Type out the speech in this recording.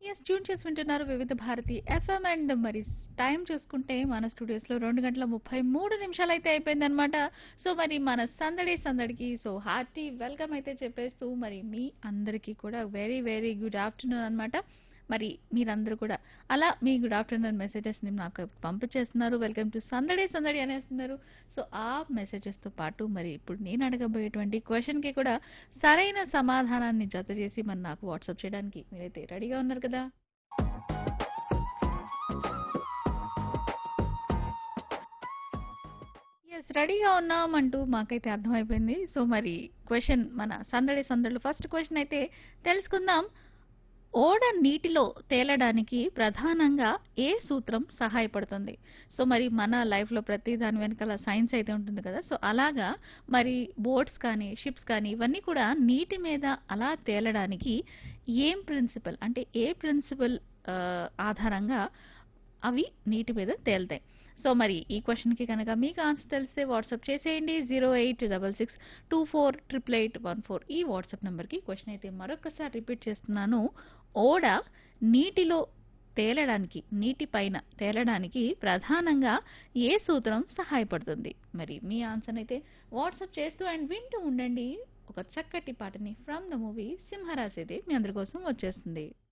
yes tune చేసి వింటున్నారు Vividh Bharati FM and మరి టైం చూసుకుంటే మన స్టూడియోస్ లో రెండు గంటల ముప్పై మూడు నిమిషాలు అయితే అయిపోయింది అనమాట సో మరి మన సందడి సందడికి సో హార్టీ వెల్కమ్ అయితే చెప్పేస్తూ మరి మీ అందరికీ కూడా వెరీ వెరీ గుడ్ ఆఫ్టర్నూన్ అన్నమాట మరి మీరందరూ కూడా అలా మీ గుడ్ ఆఫ్టర్నూన్ మెసేజెస్ ని నాకు పంపించేస్తున్నారు వెల్కమ్ టు సందడి సందడి అనేస్తున్నారు సో ఆ మెసేజెస్ తో పాటు మరి ఇప్పుడు నేను అడగబోయేటువంటి క్వశ్చన్ కి కూడా సరైన సమాధానాన్ని జత చేసి మరి నాకు వాట్సాప్ చేయడానికి మీరైతే రెడీగా ఉన్నారు కదా ఎస్ రెడీగా ఉన్నాం అంటూ మాకైతే అర్థమైపోయింది సో మరి క్వశ్చన్ మన సందడి సందడిలో ఫస్ట్ క్వశ్చన్ అయితే తెలుసుకుందాం ఓడ నీటిలో తేలడానికి ప్రధానంగా ఏ సూత్రం సహాయపడుతుంది సో మరి మన లైఫ్ లో ప్రతి దాని వెనకాల సైన్స్ అయితే ఉంటుంది కదా సో అలాగా మరి బోట్స్ కానీ షిప్స్ కానీ ఇవన్నీ కూడా నీటి మీద అలా తేలడానికి ఏం ప్రిన్సిపల్ అంటే ఏ ప్రిన్సిపల్ ఆధారంగా అవి నీటి మీద తేలుతాయి సో మరి ఈ క్వశ్చన్ కి కనుక మీకు ఆన్సర్ తెలిస్తే వాట్సాప్ చేసేయండి zero eight double six two four triple eight one four ఈ వాట్సాప్ నెంబర్కి క్వశ్చన్ అయితే మరొకసారి రిపీట్ చేస్తున్నాను ఓడ నీటిలో తేలడానికి నీటి పైన తేలడానికి ప్రధానంగా ఏ సూత్రం సహాయపడుతుంది మరి మీ ఆన్సర్ అయితే వాట్సాప్ చేస్తూ అండ్ వింటూ ఉండండి ఒక చక్కటి పాటని ఫ్రమ్ ద మూవీ సింహరాశి అయితే మీ అందరి కోసం వచ్చేస్తుంది